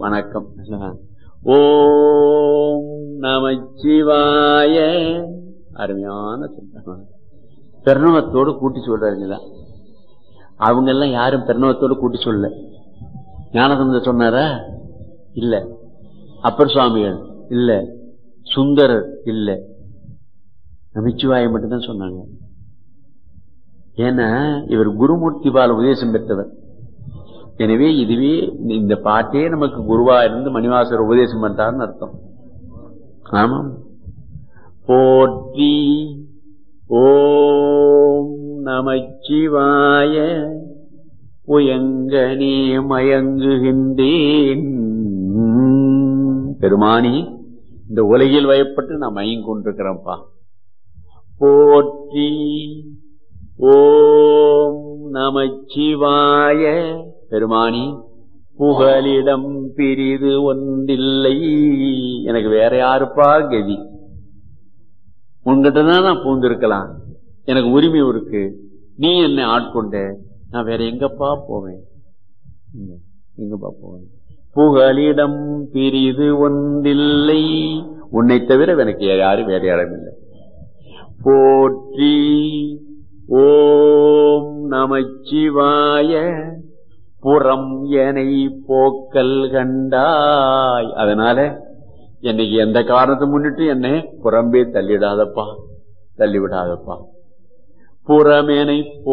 வணக்கம் ஓம் நமச்சிவாய அருமையான சொல்றாங்க பெருணவத்தோடு கூட்டி சொல்றாருங்களா அவங்க எல்லாம் யாரும் பெருணவத்தோடு கூட்டி சொல்ல ஞானசம்பந்த சொன்னாரா இல்ல அப்பர் சுவாமிகள் இல்ல சுந்தரர் இல்ல நமச்சிவாய மட்டும்தான் சொன்னாங்க ஏன்னா இவர் குருமூர்த்தி பால உபதேசம் பெற்றவர் எனவே இதுவே இந்த பாட்டே நமக்கு குருவா இருந்து மணிவாசர் உபதேசம் பண்றாருன்னு அர்த்தம் ஆமாம் போற்றி ஓம் நமச்சிவாய புயங்கனே மயங்குகின்றேன் பெருமானி இந்த உலகில் வயப்பட்டு நான் மயங்கி கொண்டிருக்கிறேன்ப்பா போற்றி ஓம் நமச்சிவாய பெருமானி புகலிடம் பிரிது ஒன்றில்லை எனக்கு வேற யாருப்பா கதி உங்ககிட்ட தான் நான் பூந்திருக்கலாம் எனக்கு உரிமை இருக்கு நீ என்னை ஆட்கொண்ட நான் வேற எங்கப்பா போவேன் எங்கப்பா போவேன் புகலிடம் பிரிது ஒன்றில்லை உன்னை தவிர எனக்கு யாரும் வேற இடம் இல்லை போற்றி ஓம் நமச்சிவாய புறம் எனை போக்கல் கண்டாய் அதனால என்னைக்கு எந்த காரணத்தை முன்னிட்டு என்னை புறம்பே தள்ளிடாதப்பா தள்ளிவிடாதப்பா புறமேனை